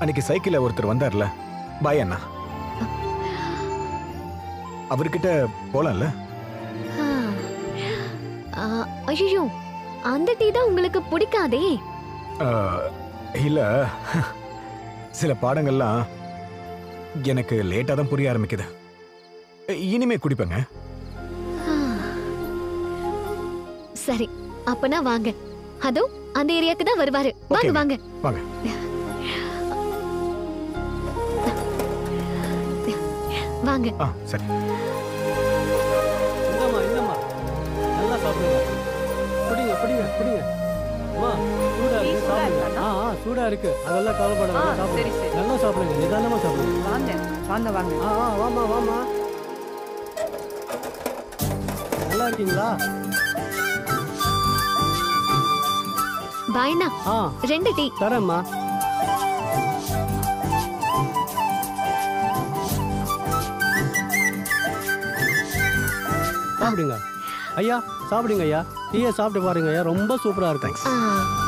அன்னைக்கு சைக்கிள்ல ஒருத்தர் வந்தார்ல பாய் அண்ணா அவர்கிட்ட போலாம்ல ஐயோ அந்த டீ தான் உங்களுக்கு பிடிக்காதே ஆஹ், இல்ல சில பாடங்கள்லாம் எனக்கு லேட்டா தான் புரிய ஆரம்பிக்குது இனிமே குடிப்பேங்க ஆ. சரி அப்பனா வாங்க அதோ அந்த ஏரியாக்கு தான் வருவாரு வாங்க ஓகேங்க. வாங்க வாங்க வாங்க ஆ சரி இந்தம்மா இந்தம்மா நல்லா சாப்பிடுங்க பிடிங்க பிடிங்க பிடிங்க அம்மா சூடா டீ இருக்கு சூடா சாப்பிடுங்க இருக்காண்ணா? ஆ ஆ சூடா இருக்கு அதெல்லாம் கவலைப்படாத ஆ, நல்லா சரி, சாப்பிடுங்க சரி. நல்லா சாப்பிடுங்க நிதானமா சாப்பிடுங்க வாங்க வாங்க வாங்க ஆ ஆ வாமா வாமா நல்லா இருக்கீங்களா பாய்னா ஆ ரெண்டு டீ தரேம்மா சாப்பிடுங்க ஐயா சாப்பிடுங்க ஐயா டீயை சாப்பிட்டு பாருங்க ஐயா ரொம்ப சூப்பரா இருக்கும் ஆ